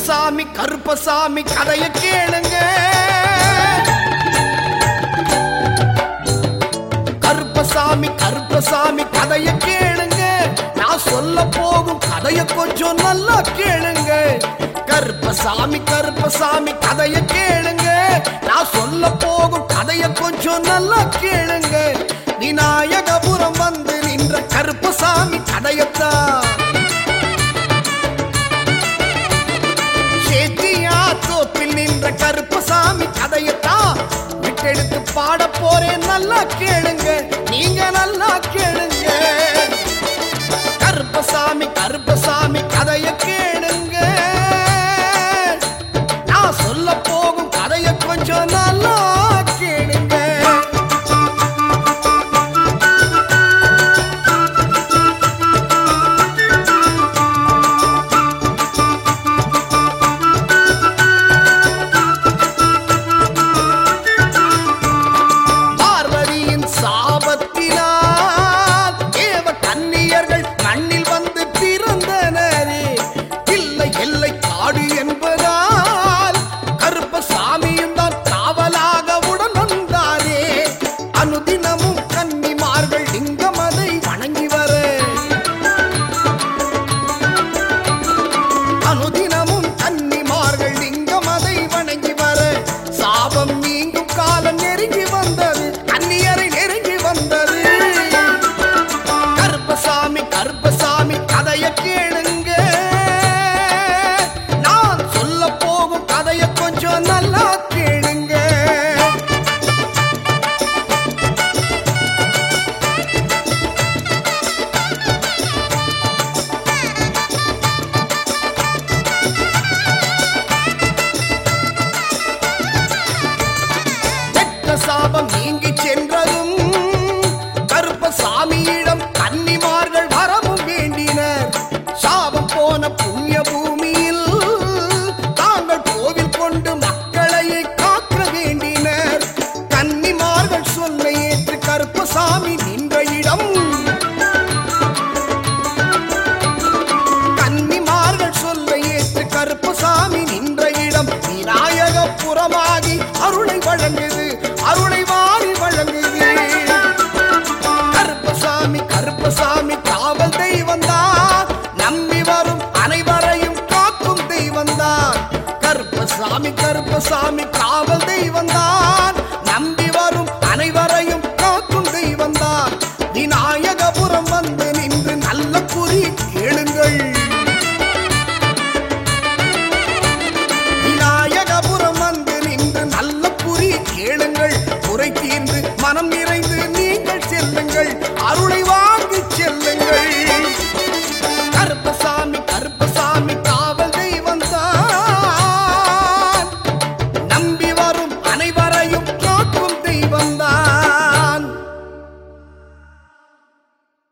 கருப்பசாமி கருப்பசாமி கதைய கேளுங்க கருப்பசாமி கருப்பசாமி கதைய கேளுங்க நான் சொல்ல போகும் கதைய கொஞ்சம் நல்லா கேளுங்க கருப்பசாமி கருப்பசாமி கதைய கேளுங்க நான் சொல்ல போகும் கதைய கொஞ்சம் நல்லா கேளுங்க விநாயகபுரம் வந்து நின்ற கருப்பசாமி கதையத்தான் சேத்தியா தோப்பில் நின்ற கருப்பசாமி கதையத்தான் விட்டெடுத்து பாட போறேன் நல்லா கேளுங்க நீங்க நல்லா கேளுங்க கருப்பசாமி கருப்பசாமி கதைய கேளுங்க நான் சொல்ல போகும் கதைய கொஞ்சம் நல்லா கேளுங்க பார்வதியின் சாபத்தினால் தேவ கன்னியர்கள் மண்ணில் வந்து பிறந்தனரே இல்லை எல்லை காடு என்பதால் கருப்பசாமியும் தான் காவலாக உடன் வந்தாரே அனுதினமும் கன்னிமார்கள் லிங்கம் அதை வணங்கி வர அனுதினமும் கன்னிமார்கள் லிங்கம் அதை வணங்கி வர சாபம் நீங்கும் காலம் நெருங்கி வந்தது அந்நியரை நெருங்கி வந்தது கருப்பசாமி கருப்பசாமி கதைய கேளுங்க நான் சொல்ல போகும் கதைய கொஞ்சம் நல்லா கேளுங்க பெற்ற சாபம் நீங்கி சென்றதும் கருப்பசாமியிடம் கன்னிமார்கள் வரவும் வேண்டினர் சாபம் போன புண்ணிய பூமியில் தாங்கள் கோவில் கொண்டு மக்களையே காக்க வேண்டினர் கன்னிமார்கள் சொல்ல ஏற்று கருப்பசாமி நின்ற இடம் கன்னிமார்கள் சொல்ல ஏற்று கருப்பசாமி நின்ற இடம் விநாயகபுரமாகி அருளை வழங்குது அருளை வாரி வழங்குது கருப்பசாமி கருப்பசாமி காவல் தெய்வந்தான் நம்பி வரும் அனைவரையும் காக்கும் தெய்வந்தான் கருப்பசாமி கருப்பசாமி காவல் தெய்வந்தான் நம்பி வரும் அனைவரையும் காக்கும் தெய்வந்தான் விநாயகபுரம் வந்து நின்று நல்ல குறி கேளுங்கள் விநாயகபுரம் வந்து நின்று நல்ல குறி கேளுங்கள் குறை தீர்ந்து மனம் நிறைந்து நீங்கள் செல்லுங்கள் அருளை வா